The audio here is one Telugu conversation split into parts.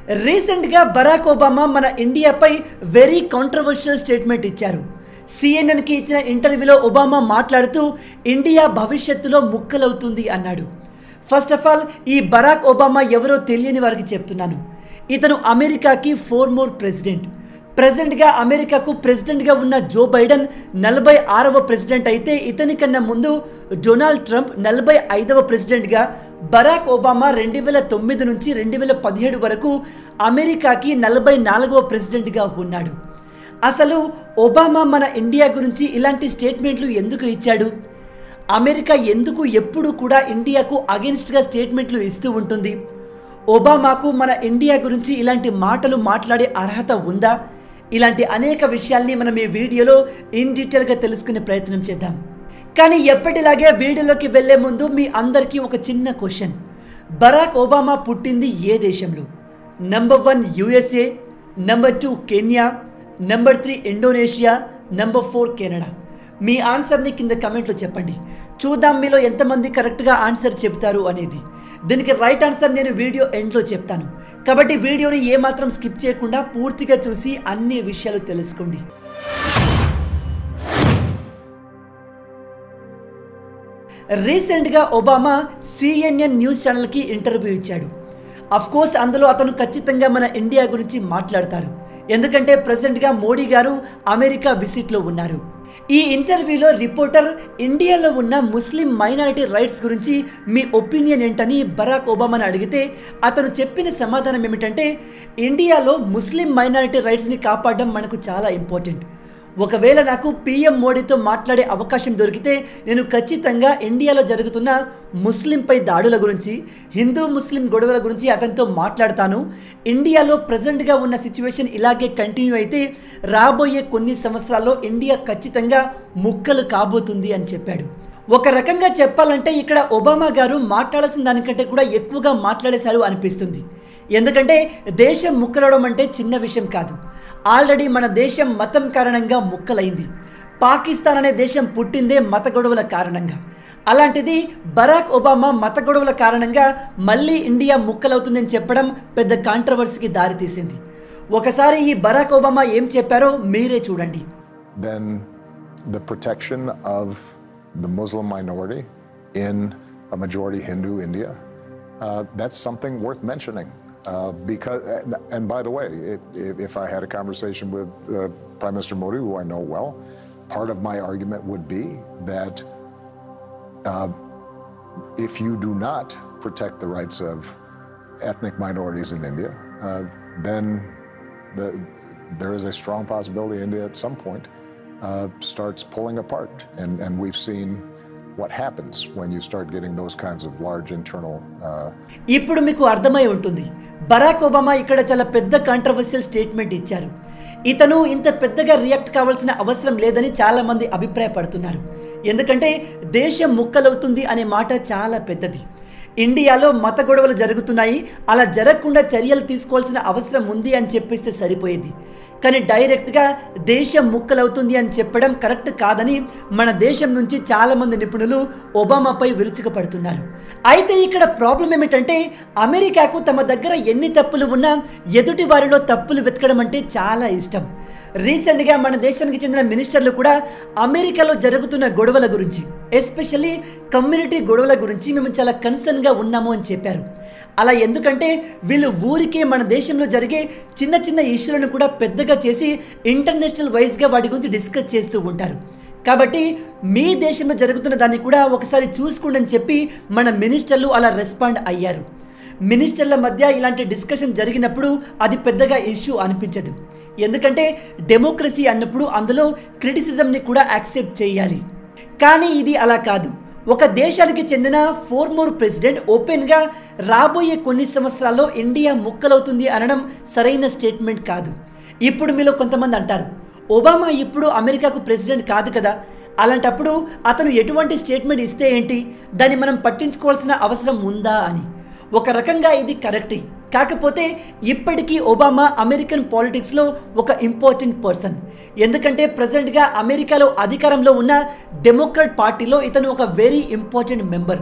రీసెంట్గా బరాక్ ఒబామా మన ఇండియాపై వెరీ కాంట్రవర్షియల్ స్టేట్మెంట్ ఇచ్చారు సిఎన్ఎన్కి ఇచ్చిన ఇంటర్వ్యూలో ఒబామా మాట్లాడుతూ ఇండియా భవిష్యత్తులో ముక్కలవుతుంది అన్నాడు ఫస్ట్ ఆఫ్ ఆల్ ఈ బరాక్ ఒబామా ఎవరో తెలియని వారికి చెప్తున్నాను ఇతను అమెరికాకి ఫోర్ మోర్ ప్రెసిడెంట్ ప్రెసిడెంట్గా అమెరికాకు ప్రెసిడెంట్గా ఉన్న జో బైడెన్ నలభై ఆరవ ప్రెసిడెంట్ అయితే ఇతని కన్నా ముందు డొనాల్డ్ ట్రంప్ నలభై ఐదవ ప్రెసిడెంట్గా బరాక్ ఒబామా రెండు వేల తొమ్మిది నుంచి రెండు వేల పదిహేడు వరకు అమెరికాకి నలభై నాలుగవ ప్రెసిడెంట్గా ఉన్నాడు అసలు ఒబామా మన ఇండియా గురించి ఇలాంటి స్టేట్మెంట్లు ఎందుకు ఇచ్చాడు అమెరికా ఎందుకు ఎప్పుడు కూడా ఇండియాకు అగెన్స్ట్గా స్టేట్మెంట్లు ఇస్తూ ఉంటుంది ఒబామాకు మన ఇండియా గురించి ఇలాంటి మాటలు మాట్లాడే అర్హత ఉందా ఇలాంటి అనేక విషయాల్ని మనం ఈ వీడియోలో ఇన్ డీటెయిల్గా తెలుసుకునే ప్రయత్నం చేద్దాం కానీ ఎప్పటిలాగే వీడియోలోకి వెళ్లే ముందు మీ అందరికీ ఒక చిన్న క్వశ్చన్ బరాక్ ఒబామా పుట్టింది ఏ దేశంలో number one USA number two Kenya number three Indonesia number four Canada మీ ఆన్సర్ని కింద కమెంట్లో చెప్పండి చూద్దాం మీలో ఎంతమంది కరెక్ట్గా ఆన్సర్ చెప్తారు అనేది దీనికి రైట్ ఆన్సర్ నేను వీడియో ఎండ్లో చెప్తాను కాబట్టి వీడియోని ఏమాత్రం స్కిప్ చేయకుండా పూర్తిగా చూసి అన్ని విషయాలు తెలుసుకోండి రీసెంట్గా ఒబామా సిఎన్ఎన్ న్యూస్ ఛానల్కి ఇంటర్వ్యూ ఇచ్చాడు అఫ్ కోర్స్ అందులో అతను ఖచ్చితంగా మన ఇండియా గురించి మాట్లాడతారు ఎందుకంటే ప్రజెంట్గా మోడీ గారు అమెరికా విజిట్లో ఉన్నారు ఈ ఇంటర్వ్యూలో రిపోర్టర్ ఇండియాలో ఉన్న ముస్లిం మైనారిటీ రైట్స్ గురించి మీ ఒపీనియన్ ఏంటని బరాక్ ఒబామాని అడిగితే అతను చెప్పిన సమాధానం ఏమిటంటే ఇండియాలో ముస్లిం మైనారిటీ రైట్స్ని కాపాడడం మనకు చాలా ఇంపార్టెంట్ ఒకవేళ నాకు పిఎం మోడీతో మాట్లాడే అవకాశం దొరికితే నేను ఖచ్చితంగా ఇండియాలో జరుగుతున్న ముస్లింపై దాడుల గురించి హిందూ ముస్లిం గొడవల గురించి అతనితో మాట్లాడతాను ఇండియాలో ప్రజెంట్గా ఉన్న సిచ్యువేషన్ ఇలాగే కంటిన్యూ అయితే రాబోయే కొన్ని సంవత్సరాల్లో ఇండియా ఖచ్చితంగా ముక్కలు కాబోతుంది అని చెప్పాడు ఒక రకంగా చెప్పాలంటే ఇక్కడ ఒబామా గారు మాట్లాడాల్సిన దానికంటే కూడా ఎక్కువగా మాట్లాడేశారు అనిపిస్తుంది ఎందుకంటే దేశం ముక్కలవడం అంటే చిన్న విషయం కాదు ఆల్రెడీ మన దేశం మతం కారణంగా ముక్కలైంది పాకిస్తాన్ అనే దేశం పుట్టిందే మత గొడవల కారణంగా అలాంటిది బరాక్ ఒబామా మత గొడవల కారణంగా మళ్ళీ ఇండియా ముక్కలవుతుందని చెప్పడం పెద్ద కాంట్రవర్సీకి దారితీసింది ఒకసారి ఈ బరాక్ ఒబామా ఏం చెప్పారో మీరే చూడండి then the protection of the Muslim minority in a majority Hindu India. Uh, that's something worth mentioning. Uh, because, and, and by the way, if, if I had a conversation with uh, Prime Minister Modi, who I know well, part of my argument would be that uh, if you do not protect the rights of ethnic minorities in India, uh, then the, there is a strong possibility India at some point uh, starts pulling apart. And, and we've seen what happens when you start getting those kinds of large internal uh, ఇప్పుడు మీకు అర్థమై ఉంటుంది బరాక్ ఒబామా ఇక్కడ చాలా పెద్ద కాంట్రవర్షియల్ స్టేట్మెంట్ ఇచ్చారు ఇతను ఇంత పెద్దగా రియాక్ట్ కావాల్సిన అవసరం లేదని చాలామంది అభిప్రాయపడుతున్నారు ఎందుకంటే దేశం ముక్కలవుతుంది అనే మాట చాలా పెద్దది ఇండియాలో మత గొడవలు జరుగుతున్నాయి అలా జరగకుండా చర్యలు తీసుకోవాల్సిన అవసరం ఉంది అని చెప్పేస్తే సరిపోయేది కానీ డైరెక్ట్గా దేశం ముక్కలవుతుంది అని చెప్పడం కరెక్ట్ కాదని మన దేశం నుంచి చాలామంది నిపుణులు ఒబామాపై విరుచుకుపడుతున్నారు అయితే ఇక్కడ ప్రాబ్లం ఏమిటంటే అమెరికాకు తమ దగ్గర ఎన్ని తప్పులు ఉన్నా ఎదుటి వారిలో తప్పులు వెతకడం అంటే చాలా ఇష్టం రీసెంట్గా మన దేశానికి చెందిన మినిస్టర్లు కూడా అమెరికాలో జరుగుతున్న గొడవల గురించి ఎస్పెషల్లీ కమ్యూనిటీ గొడవల గురించి మేము చాలా కన్సర్న్గా ఉన్నాము అని చెప్పారు అలా ఎందుకంటే వీళ్ళు ఊరికే మన దేశంలో జరిగే చిన్న చిన్న ఇష్యూలను కూడా పెద్దగా చేసి ఇంటర్నేషనల్ వైజ్గా వాటి గురించి డిస్కస్ చేస్తూ ఉంటారు కాబట్టి మీ దేశంలో జరుగుతున్న దాన్ని కూడా ఒకసారి చూసుకోండి అని చెప్పి మన మినిస్టర్లు అలా రెస్పాండ్ అయ్యారు మినిస్టర్ల మధ్య ఇలాంటి డిస్కషన్ జరిగినప్పుడు అది పెద్దగా ఇష్యూ అనిపించదు ఎందుకంటే డెమోక్రసీ అన్నప్పుడు అందులో క్రిటిసిజంని కూడా యాక్సెప్ట్ చేయాలి కానీ ఇది అలా కాదు ఒక దేశానికి చెందిన ఫోర్మోర్ ప్రెసిడెంట్ ఓపెన్గా రాబోయే కొన్ని సంవత్సరాల్లో ఇండియా ముక్కలవుతుంది అనడం సరైన స్టేట్మెంట్ కాదు ఇప్పుడు మీలో కొంతమంది అంటారు ఒబామా ఇప్పుడు అమెరికాకు ప్రెసిడెంట్ కాదు కదా అలాంటప్పుడు అతను ఎటువంటి స్టేట్మెంట్ ఇస్తే ఏంటి దాన్ని మనం పట్టించుకోవాల్సిన అవసరం ఉందా అని ఒక రకంగా ఇది కరెక్టే కాకపోతే ఇప్పటికీ ఒబామా అమెరికన్ పాలిటిక్స్లో ఒక ఇంపార్టెంట్ పర్సన్ ఎందుకంటే ప్రజెంట్గా అమెరికాలో అధికారంలో ఉన్న డెమోక్రాట్ పార్టీలో ఇతను ఒక వెరీ ఇంపార్టెంట్ మెంబర్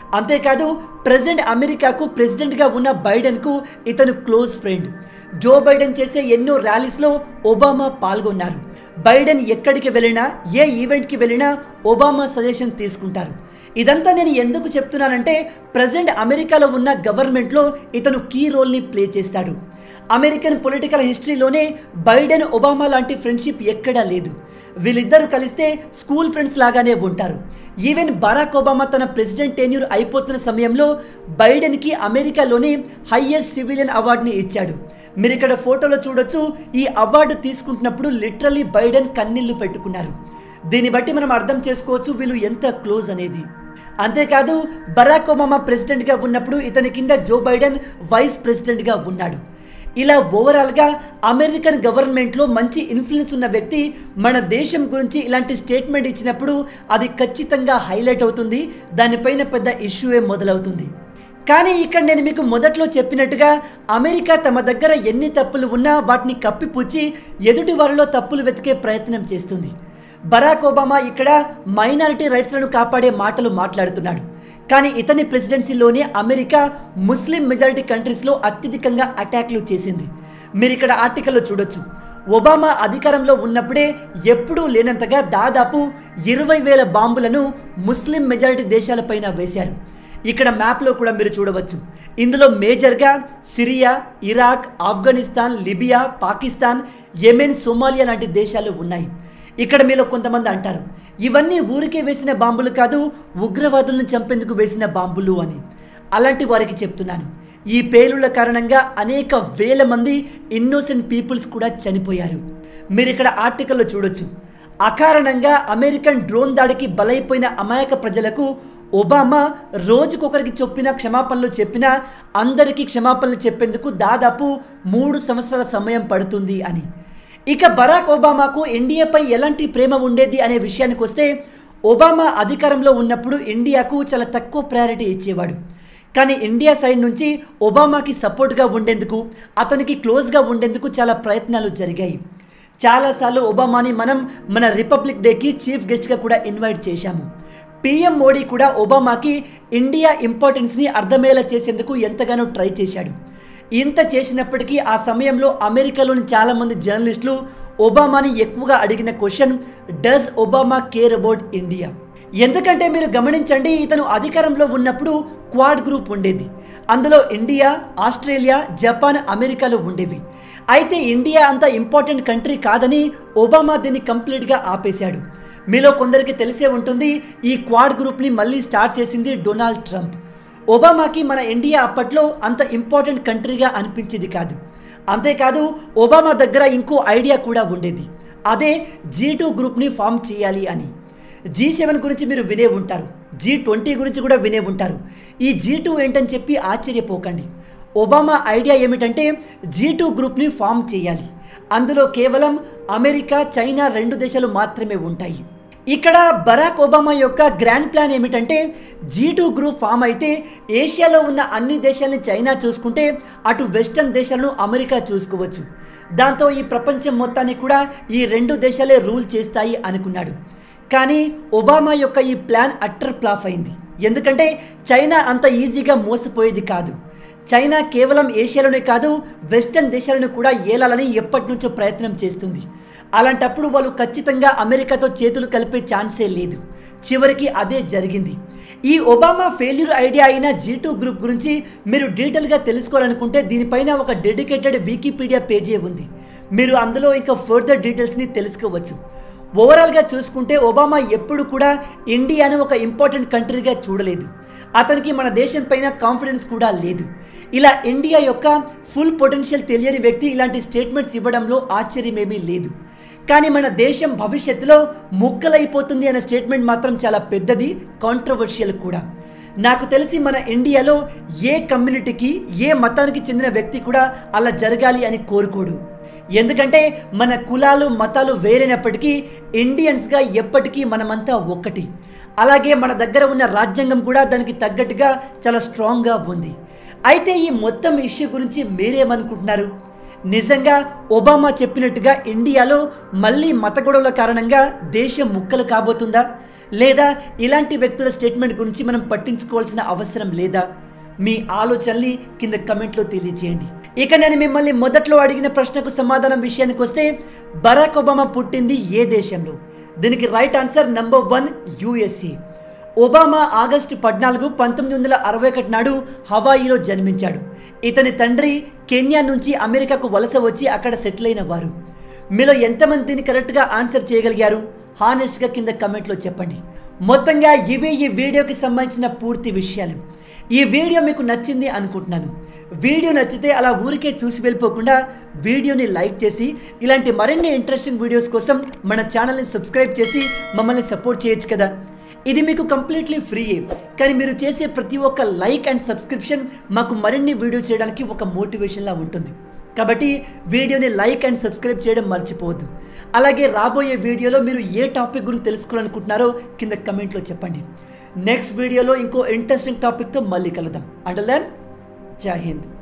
అంతేకాదు ప్రెసిడెంట్ అమెరికాకు ప్రెసిడెంట్గా ఉన్న బైడెన్కు ఇతను క్లోజ్ ఫ్రెండ్ జో బైడెన్ చేసే ఎన్నో ర్యాలీస్లో ఒబామా పాల్గొన్నారు బైడెన్ ఎక్కడికి వెళ్ళినా ఏ ఈవెంట్కి వెళ్ళినా ఒబామా సజెషన్ తీసుకుంటారు ఇదంతా నేను ఎందుకు చెప్తున్నానంటే ప్రజెంట్ అమెరికాలో ఉన్న గవర్నమెంట్లో ఇతను కీ రోల్ని ప్లే చేస్తాడు అమెరికన్ పొలిటికల్ హిస్టరీలోనే బైడెన్ ఒబామా లాంటి ఫ్రెండ్షిప్ ఎక్కడా లేదు వీళ్ళిద్దరూ కలిస్తే స్కూల్ ఫ్రెండ్స్ లాగానే ఉంటారు ఈవెన్ బరాక్ ఒబామా తన ప్రెసిడెంట్ టెన్యూర్ అయిపోతున్న సమయంలో బైడెన్కి అమెరికాలోని హైయెస్ట్ సివిలియన్ అవార్డుని ఇచ్చాడు మీరు ఇక్కడ ఫోటోలో చూడొచ్చు ఈ అవార్డు తీసుకుంటున్నప్పుడు లిటరలీ బైడెన్ కన్నీళ్లు పెట్టుకున్నారు దీన్ని బట్టి మనం అర్థం చేసుకోవచ్చు వీళ్ళు ఎంత క్లోజ్ అనేది అంతేకాదు బరాక్ ఒబామా ప్రెసిడెంట్గా ఉన్నప్పుడు ఇతని కింద జో బైడెన్ వైస్ ప్రెసిడెంట్గా ఉన్నాడు ఇలా ఓవరాల్గా అమెరికన్ గవర్నమెంట్లో మంచి ఇన్ఫ్లుయెన్స్ ఉన్న వ్యక్తి మన దేశం గురించి ఇలాంటి స్టేట్మెంట్ ఇచ్చినప్పుడు అది ఖచ్చితంగా హైలైట్ అవుతుంది దానిపైన పెద్ద ఇష్యూయే మొదలవుతుంది కానీ ఇక్కడ నేను మీకు మొదట్లో చెప్పినట్టుగా అమెరికా తమ దగ్గర ఎన్ని తప్పులు ఉన్నా వాటిని కప్పిపుచ్చి ఎదుటి వారిలో తప్పులు వెతికే ప్రయత్నం చేస్తుంది బరాక్ ఒబామా ఇక్కడ మైనారిటీ రైట్స్లను కాపాడే మాటలు మాట్లాడుతున్నాడు కానీ ఇతని ప్రెసిడెన్సీలోనే అమెరికా ముస్లిం మెజారిటీ కంట్రీస్లో అత్యధికంగా అటాక్లు చేసింది మీరు ఇక్కడ ఆర్టికల్లో చూడొచ్చు ఒబామా అధికారంలో ఉన్నప్పుడే ఎప్పుడూ లేనంతగా దాదాపు ఇరవై వేల బాంబులను ముస్లిం మెజారిటీ దేశాలపైన వేశారు ఇక్కడ మ్యాప్లో కూడా మీరు చూడవచ్చు ఇందులో మేజర్గా Syria Iraq Afghanistan Libya Pakistan Yemen Somalia లాంటి దేశాలు ఉన్నాయి ఇక్కడ మీలో కొంతమంది అంటారు ఇవన్నీ ఊరికే వేసిన బాంబులు కాదు ఉగ్రవాదులను చంపేందుకు వేసిన బాంబులు అని అలాంటి వారికి చెప్తున్నాను ఈ పేలుళ్ల కారణంగా అనేక వేల మంది ఇన్నోసెంట్ పీపుల్స్ కూడా చనిపోయారు మీరు ఇక్కడ ఆర్టికల్లో చూడొచ్చు అకారణంగా అమెరికన్ డ్రోన్ దాడికి బలైపోయిన అమాయక ప్రజలకు ఒబామా రోజుకొకరికి చొప్పిన క్షమాపణలు చెప్పినా అందరికీ క్షమాపణలు చెప్పేందుకు దాదాపు మూడు సంవత్సరాల సమయం పడుతుంది అని ఇక బరాక్ ఒబామాకు ఇండియాపై ఎలాంటి ప్రేమ ఉండేది అనే విషయానికి వస్తే ఒబామా అధికారంలో ఉన్నప్పుడు ఇండియాకు చాలా తక్కువ ప్రయారిటీ ఇచ్చేవాడు కానీ ఇండియా సైడ్ నుంచి ఒబామాకి సపోర్ట్గా ఉండేందుకు అతనికి క్లోజ్గా ఉండేందుకు చాలా ప్రయత్నాలు జరిగాయి చాలాసార్లు ఒబామాని మనం మన రిపబ్లిక్ డేకి చీఫ్ గెస్ట్గా కూడా ఇన్వైట్ చేశాము పిఎం మోడీ కూడా ఒబామాకి ఇండియా ఇంపార్టెన్స్ని అర్థమయ్యేలా చేసేందుకు ఎంతగానో ట్రై చేశాడు ఇంత చేసినప్పటికీ ఆ సమయంలో అమెరికాలోని చాలామంది జర్నలిస్టులు ఒబామాని ఎక్కువగా అడిగిన question does Obama care about India ఎందుకంటే మీరు గమనించండి ఇతను అధికారంలో ఉన్నప్పుడు క్వాడ్ గ్రూప్ ఉండేది అందులో ఇండియా ఆస్ట్రేలియా జపాన్ అమెరికాలో ఉండేవి అయితే ఇండియా అంత ఇంపార్టెంట్ కంట్రీ కాదని ఒబామా దీన్ని కంప్లీట్గా ఆపేశాడు మీలో కొందరికి తెలిసే ఉంటుంది ఈ క్వాడ్ గ్రూప్ని మళ్ళీ స్టార్ట్ చేసింది డొనాల్డ్ ట్రంప్ ఒబామాకి మన ఇండియా అప్పట్లో అంత ఇంపార్టెంట్ కంట్రీగా అనిపించేది కాదు అంతేకాదు ఒబామా దగ్గర ఇంకో ఐడియా కూడా ఉండేది అదే జీ టూ గ్రూప్ని ఫామ్ చేయాలి అని జీ సెవెన్ గురించి మీరు వినే ఉంటారు జీ ట్వంటీ గురించి కూడా వినే ఉంటారు ఈ జీ టూ ఏంటని చెప్పి ఆశ్చర్యపోకండి ఒబామా ఐడియా ఏమిటంటే జీ టూ గ్రూప్ని ఫామ్ చేయాలి అందులో కేవలం అమెరికా చైనా రెండు దేశాలు మాత్రమే ఉంటాయి ఇక్కడ బరాక్ ఒబామా యొక్క గ్రాండ్ ప్లాన్ ఏమిటంటే జీ టూ గ్రూప్ ఫామ్ అయితే ఏషియాలో ఉన్న అన్ని దేశాలని చైనా చూసుకుంటే అటు వెస్టర్న్ దేశాలను అమెరికా చూసుకోవచ్చు దాంతో ఈ ప్రపంచం మొత్తాన్ని కూడా ఈ రెండు దేశాలే రూల్ చేస్తాయి అనుకున్నాడు కానీ ఒబామా యొక్క ఈ ప్లాన్ అట్టర్ ప్లాఫ్ అయింది ఎందుకంటే చైనా అంత ఈజీగా మోసపోయేది కాదు చైనా కేవలం ఏషియాలోనే కాదు వెస్టర్న్ దేశాలను కూడా ఏలాలని ఎప్పటి నుంచో ప్రయత్నం చేస్తుంది అలాంటప్పుడు వాళ్ళు ఖచ్చితంగా అమెరికాతో చేతులు కలిపే ఛాన్సే లేదు చివరికి అదే జరిగింది ఈ ఒబామా ఫెయిల్యూర్ ఐడియా అయిన జీ టూ గ్రూప్ గురించి మీరు డీటెయిల్గా తెలుసుకోవాలనుకుంటే దీనిపైన ఒక డెడికేటెడ్ వికీపీడియా పేజీ ఉంది మీరు అందులో ఇంకా ఫర్దర్ డీటెయిల్స్ని తెలుసుకోవచ్చు ఓవరాల్గా చూసుకుంటే ఒబామా ఎప్పుడు కూడా ఇండియాను ఒక ఇంపార్టెంట్ కంట్రీగా చూడలేదు అతనికి మన దేశం పైన కాన్ఫిడెన్స్ కూడా లేదు ఇలా ఇండియా యొక్క ఫుల్ పొటెన్షియల్ తెలియని వ్యక్తి ఇలాంటి స్టేట్మెంట్స్ ఇవ్వడంలో ఆశ్చర్యమేమీ లేదు కానీ మన దేశం భవిష్యత్తులో ముక్కలైపోతుంది అనే స్టేట్మెంట్ మాత్రం చాలా పెద్దది కాంట్రవర్షియల్ కూడా నాకు తెలిసి మన ఇండియాలో ఏ కమ్యూనిటీకి ఏ మతానికి చెందిన వ్యక్తి కూడా అలా జరగాలి అని కోరుకోడు ఎందుకంటే మన కులాలు మతాలు వేరైనప్పటికీ ఇండియన్స్గా ఎప్పటికీ మనమంతా ఒక్కటి అలాగే మన దగ్గర ఉన్న రాజ్యాంగం కూడా దానికి తగ్గట్టుగా చాలా స్ట్రాంగ్గా ఉంది అయితే ఈ మొత్తం ఇష్యూ గురించి మీరేమనుకుంటున్నారు నిజంగా ఒబామా చెప్పినట్టుగా ఇండియాలో మళ్ళీ మత గొడవల కారణంగా దేశం ముక్కలు కాబోతుందా లేదా ఇలాంటి వ్యక్తుల స్టేట్మెంట్ గురించి మనం పట్టించుకోవాల్సిన అవసరం లేదా మీ ఆలోచనల్ని కింద కమెంట్లో తెలియజేయండి ఇక నేను మిమ్మల్ని మొదట్లో అడిగిన ప్రశ్నకు సమాధానం విషయానికి వస్తే బరాక్ ఒబామా పుట్టింది ఏ దేశంలో దీనికి right answer number one USA Obama August పద్నాలుగు పంతొమ్మిది వందల అరవై ఒకటి నాడు హవాయిలో జన్మించాడు ఇతని తండ్రి కెన్యా నుంచి అమెరికాకు వలస వచ్చి అక్కడ సెటిల్ అయిన వారు మీలో ఎంతమంది దీన్ని కరెక్ట్గా ఆన్సర్ చేయగలిగారు హానెస్ట్గా కింద కమెంట్లో చెప్పండి మొత్తంగా ఇవే ఈ వీడియోకి సంబంధించిన పూర్తి విషయాలు ఈ వీడియో మీకు నచ్చింది అనుకుంటున్నాను వీడియో నచ్చితే అలా ఊరికే చూసి వెళ్ళిపోకుండా వీడియోని లైక్ చేసి ఇలాంటి మరిన్ని ఇంట్రెస్టింగ్ వీడియోస్ కోసం మన ఛానల్ని సబ్స్క్రైబ్ చేసి మమ్మల్ని సపోర్ట్ చేయొచ్చు కదా ఇది మీకు కంప్లీట్లీ ఫ్రీ కానీ మీరు చేసే ప్రతి ఒక్క లైక్ అండ్ సబ్స్క్రిప్షన్ మాకు మరిన్ని వీడియోస్ చేయడానికి ఒక మోటివేషన్లా ఉంటుంది కాబట్టి వీడియోని లైక్ అండ్ సబ్స్క్రైబ్ చేయడం మర్చిపోవద్దు అలాగే రాబోయే వీడియోలో మీరు ఏ టాపిక్ గురించి తెలుసుకోవాలనుకుంటున్నారో కింద కమెంట్లో చెప్పండి నెక్స్ట్ వీడియోలో ఇంకో ఇంట్రెస్టింగ్ టాపిక్తో మళ్ళీ కలుద్దాం అంటల్ దెన్ జై హింద్